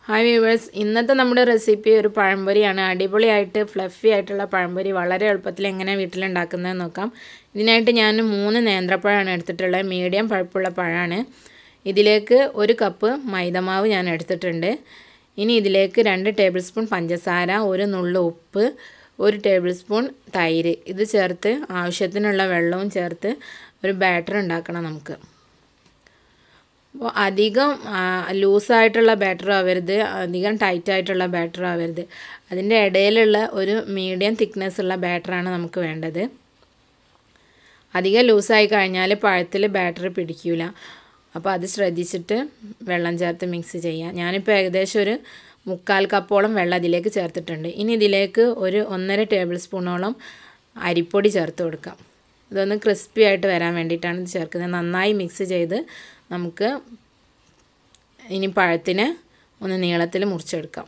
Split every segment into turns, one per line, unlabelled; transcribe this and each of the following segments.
hi viewers ഇന്നത്തെ നമ്മുടെ recipe ഒരു പഴംപൊരിയാണ് അടിപൊളിയായിട്ട് ഫ്ലഫി ആയിട്ടുള്ള പഴംപൊരി വളരെ എളുപ്പത്തിൽ എങ്ങനെ വീട്ടിലുണ്ടാക്കുന്നതെന്ന് നോക്കാം ഇതിനായിട്ട് ഞാൻ മൂന്ന് നേന്ത്രപ്പഴമാണ് എടുത്തിട്ടുള്ളത് മീഡിയം പഴുപ്പുള്ള പഴമാണ് ഇതിലേക്ക് ഒരു കപ്പ് മൈദമാവ് ഞാൻ എടുത്തിട്ടുണ്ട് ഇനി ഇതിലേക്ക് രണ്ട് ടേബിൾ സ്പൂൺ പഞ്ചസാര ഒരു നുള്ളു ഉപ്പ് ഒരു ടേബിൾ സ്പൂൺ തൈര് ഇത് ചേർത്ത് ആവശ്യത്തിനുള്ള വെള്ളവും ചേർത്ത് ഒരു ബാറ്റർ ഉണ്ടാക്കണം നമുക്ക് അപ്പോൾ അധികം ലൂസായിട്ടുള്ള ബാറ്റർ ആവരുത് അധികം ടൈറ്റ് ആയിട്ടുള്ള ബാറ്റർ ആവരുത് അതിൻ്റെ ഇടയിലുള്ള ഒരു മീഡിയം തിക്നെസ് ഉള്ള ബാറ്ററാണ് നമുക്ക് വേണ്ടത് അധികം ലൂസായി കഴിഞ്ഞാൽ പഴത്തിൽ ബാറ്റർ പിടിക്കില്ല അപ്പോൾ അത് ശ്രദ്ധിച്ചിട്ട് വെള്ളം ചേർത്ത് മിക്സ് ചെയ്യാം ഞാനിപ്പോൾ ഏകദേശം ഒരു മുക്കാൽ കപ്പോളം വെള്ളം ഇതിലേക്ക് ചേർത്തിട്ടുണ്ട് ഇനി ഇതിലേക്ക് ഒരു ഒന്നര ടേബിൾ സ്പൂണോളം അരിപ്പൊടി ചേർത്ത് കൊടുക്കാം ഇതൊന്ന് ക്രിസ്പി ആയിട്ട് വരാൻ വേണ്ടിയിട്ടാണ് ഇത് ചേർക്കുന്നത് നന്നായി മിക്സ് ചെയ്ത് നമുക്ക് ഇനി പഴത്തിന് ഒന്ന് നീളത്തിൽ മുറിച്ചെടുക്കാം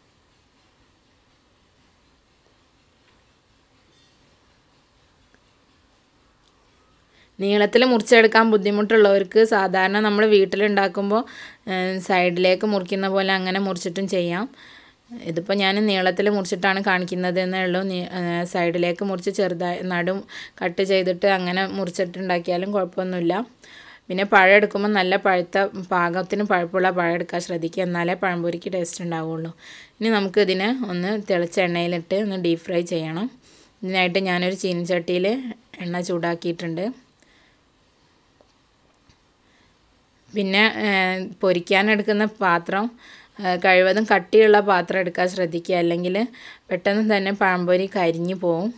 നീളത്തിൽ മുറിച്ചെടുക്കാൻ ബുദ്ധിമുട്ടുള്ളവർക്ക് സാധാരണ നമ്മൾ വീട്ടിലുണ്ടാക്കുമ്പോൾ സൈഡിലേക്ക് മുറിക്കുന്ന പോലെ അങ്ങനെ മുറിച്ചിട്ടും ചെയ്യാം ഇതിപ്പോൾ ഞാൻ നീളത്തിൽ മുറിച്ചിട്ടാണ് കാണിക്കുന്നത് എന്നേ ഉള്ളൂ സൈഡിലേക്ക് മുറിച്ച് ചെറുതായി നടും കട്ട് ചെയ്തിട്ട് അങ്ങനെ മുറിച്ചിട്ടുണ്ടാക്കിയാലും കുഴപ്പമൊന്നുമില്ല പിന്നെ പഴം എടുക്കുമ്പോൾ നല്ല പഴുത്ത പാകത്തിന് പഴുപ്പുള്ള പഴം എടുക്കാൻ ശ്രദ്ധിക്കുക എന്നാലേ പഴംപൊരിക്ക് ടേസ്റ്റ് ഉണ്ടാവുള്ളൂ ഇനി നമുക്ക് ഇതിനെ ഒന്ന് തിളച്ച എണ്ണയിലിട്ട് ഒന്ന് ഡീപ് ഫ്രൈ ചെയ്യണം ഇതിനായിട്ട് ഞാനൊരു ചീനിച്ചട്ടിയിൽ എണ്ണ ചൂടാക്കിയിട്ടുണ്ട് പിന്നെ പൊരിക്കാനെടുക്കുന്ന പാത്രം കഴിവതും കട്ടിയുള്ള പാത്രം എടുക്കാൻ ശ്രദ്ധിക്കുക അല്ലെങ്കിൽ പെട്ടെന്ന് തന്നെ പഴംപൊരി കരിഞ്ഞു പോവും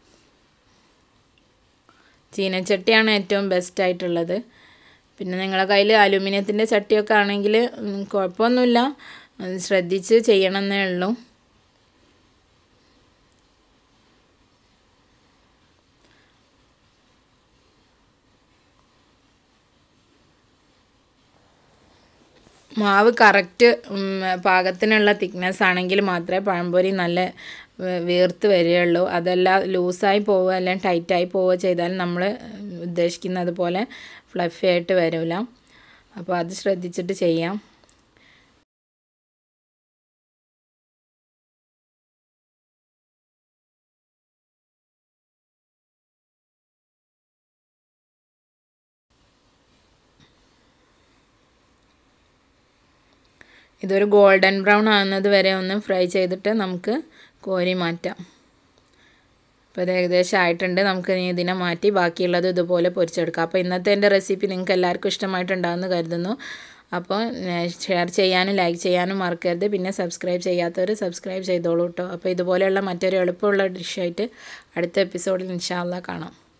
ചീനച്ചട്ടിയാണ് ഏറ്റവും ബെസ്റ്റ് ആയിട്ടുള്ളത് പിന്നെ നിങ്ങളെ കയ്യിൽ അലുമിനിയത്തിൻ്റെ ചട്ടിയൊക്കെ ആണെങ്കിൽ കുഴപ്പമൊന്നുമില്ല ശ്രദ്ധിച്ച് ചെയ്യണമെന്നേ ഉള്ളൂ മാവ് കറക്റ്റ് പാകത്തിനുള്ള തിക്നെസ് ആണെങ്കിൽ മാത്രമേ പഴംപൊരി നല്ല വീർത്ത് വരികയുള്ളൂ അതല്ല ലൂസായി പോവുക അല്ലെങ്കിൽ ടൈറ്റായി പോവുക ചെയ്താൽ നമ്മൾ ഉദ്ദേശിക്കുന്നത് പോലെ ഫ്ലഫി ആയിട്ട് വരില്ല അപ്പോൾ അത് ശ്രദ്ധിച്ചിട്ട് ചെയ്യാം ഇതൊരു ഗോൾഡൻ ബ്രൗൺ ആകുന്നത് വരെ ഒന്ന് ഫ്രൈ ചെയ്തിട്ട് നമുക്ക് കോരി മാറ്റാം അപ്പോൾ ഇത് ഏകദേശം ആയിട്ടുണ്ട് നമുക്ക് ഇനി ഇതിനെ മാറ്റി ബാക്കിയുള്ളത് ഇതുപോലെ പൊരിച്ചെടുക്കാം അപ്പോൾ ഇന്നത്തെ എൻ്റെ റെസിപ്പി നിങ്ങൾക്ക് എല്ലാവർക്കും ഇഷ്ടമായിട്ടുണ്ടാകുമെന്ന് കരുതുന്നു അപ്പോൾ ഷെയർ ചെയ്യാനും ലൈക്ക് ചെയ്യാനും മറക്കരുത് പിന്നെ സബ്സ്ക്രൈബ് ചെയ്യാത്തവർ സബ്സ്ക്രൈബ് ചെയ്തോളൂ കേട്ടോ അപ്പോൾ ഇതുപോലെയുള്ള മറ്റൊരു എളുപ്പമുള്ള ഡിഷായിട്ട് അടുത്ത എപ്പിസോഡിൽ ഇൻഷാല്ല കാണാം